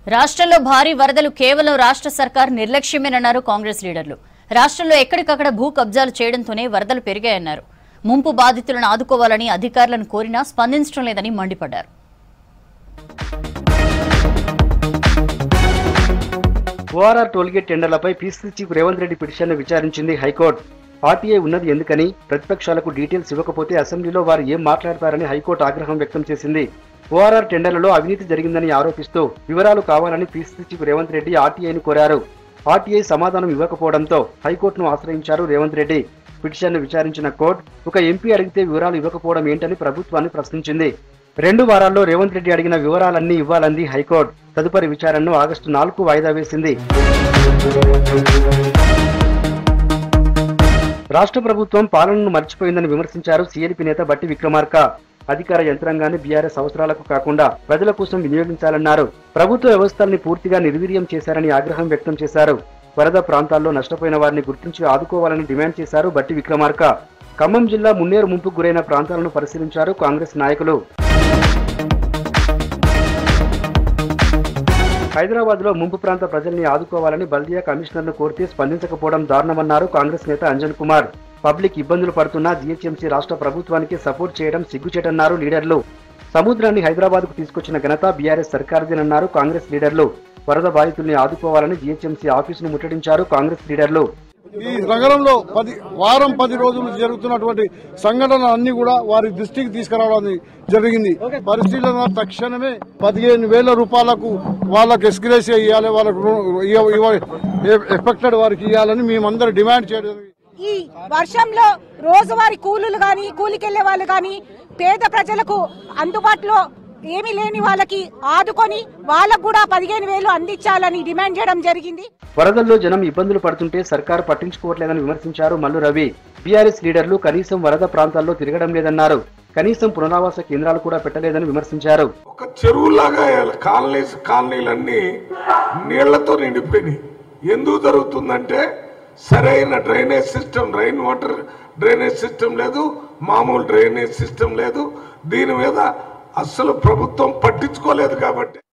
రాష్ట్రంలో భారీ వరదలు కేవలం రాష్ట్ర సర్కార్ నిర్లక్ష్యమేనన్నారు కాంగ్రెస్ లీడర్లు రాష్ట్రంలో ఎక్కడికక్కడ భూ కబ్జాలు చేయడంతోనే వరదలు పెరిగాయన్నారు ముంపు బాధితులను ఆదుకోవాలని అధికారులను కోరినా స్పందించడం లేదని మండిపడ్డారు ఓఆర్ఆర్ టోల్గేట్ టెండర్లపై పీసీ చీఫ్ రేవంత్ రెడ్డి పిటిషన్ను విచారించింది హైకోర్టు ఆర్టీఐ ఉన్నది ఎందుకని ప్రతిపక్షాలకు డీటెయిల్స్ ఇవ్వకపోతే అసెంబ్లీలో వారు ఏం మాట్లాడతారని హైకోర్టు ఆగ్రహం వ్యక్తం చేసింది ఓఆర్ఆర్ టెండర్లలో అవినీతి జరిగిందని ఆరోపిస్తూ వివరాలు కావాలని పీసీ చీఫ్ రేవంత్ రెడ్డి ఆర్టీఐని కోరారు ఆర్టీఐ సమాధానం ఇవ్వకపోవడంతో హైకోర్టును ఆశ్రయించారు రేవంత్ రెడ్డి పిటిషన్ను విచారించిన కోర్టు ఒక ఎంపీ అడిగితే వివరాలు ఇవ్వకపోవడం ఏంటని ప్రభుత్వాన్ని ప్రశ్నించింది రెండు వారాల్లో రేవంత్ రెడ్డి అడిగిన వివరాలన్నీ ఇవ్వాలంది హైకోర్టు తదుపరి విచారణను ఆగస్టు నాలుగు వాయిదా వేసింది రాష్ట్ర ప్రభుత్వం పాలనను మర్చిపోయిందని విమర్శించారు సీఎల్పీ నేత బట్టి విక్రమార్క అధికార యంత్రాంగాన్ని బీఆర్ఎస్ అవసరాలకు కాకుండా ప్రజల కోసం వినియోగించాలన్నారు ప్రభుత్వ వ్యవస్థల్ని పూర్తిగా నిర్వీర్యం చేశారని ఆగ్రహం వ్యక్తం చేశారు వరద ప్రాంతాల్లో నష్టపోయిన వారిని గుర్తించి ఆదుకోవాలని డిమాండ్ చేశారు బట్టి విక్రమార్క ఖమ్మం జిల్లా మున్నేరు ముంపుకు గురైన ప్రాంతాలను పరిశీలించారు కాంగ్రెస్ నాయకులు హైదరాబాద్ లో ముంపు ప్రాంత ప్రజల్ని ఆదుకోవాలని బల్దియా కమిషనర్ను కోరితే స్పందించకపోవడం దారుణమన్నారు కాంగ్రెస్ నేత అంజన్ కుమార్ పబ్లిక్ ఇబ్బందులు పడుతున్నా జీహెచ్ఎంసీ రాష్ట్ర ప్రభుత్వానికి సపోర్ట్ చేయడం సిగ్గుచేటన్నారు లీడర్లు సముద్రాన్ని హైదరాబాద్ కు తీసుకొచ్చిన ఘనత బీఆర్ఎస్ సర్కార్దేనన్నారు కాంగ్రెస్ లీడర్లు వరద బాధితుల్ని ఆదుకోవాలని జీహెచ్ఎంసీ ఆఫీసును ముట్టడించారు కాంగ్రెస్ లీడర్లు ఈ నగరంలో పది వారం పది రోజులు జరుగుతున్నటువంటి సంఘటనలు అన్ని కూడా వారి దృష్టికి తీసుకురావడం జరిగింది పరిశీలన తక్షణమే పదిహేను వేల రూపాయలకు వాళ్ళకి ఎస్గ్రేస్ ఇవ్వాలి వాళ్ళకు ఎఫెక్టెడ్ వారికి ఇవ్వాలని మేమందరం డిమాండ్ చేయడం జరిగింది. ఈ వర్షంలో రోజువారీ కూలీలు గాని కూలికెళ్లే వాళ్ళు గాని పేద ప్రజలకు అందుబాటులో ఏమీ లేని వాళ్ళకి ఆదుకొని వాళ్ళకు కూడా పదిహేను వేలు అందించాలని డిమాండ్ చేయడం జరిగింది వరదల్లో జనం ఇబ్బందులు పడుతుంటే సర్కారు పట్టించుకోవట్లేదని విమర్శించారు మల్లు రవి బీఆర్ఎస్ లీడర్లు కనీసం వరద ప్రాంతాల్లో తిరగడం లేదన్నారు కనీసం పునరావాస కేంద్రాలు కూడా పెట్టలేదని విమర్శించారు ఒక చెరువులాగా కాలనీస్ కాలనీలన్నీ నీళ్లతో నిండిపోయినాయి ఎందుకు జరుగుతుందంటే సరైన drainage system rain water drainage system లేదు మామూలు డ్రైనేజ్ సిస్టమ్ లేదు దీని మీద అస్సలు ప్రభుత్వం పట్టించుకోలేదు కాబట్టి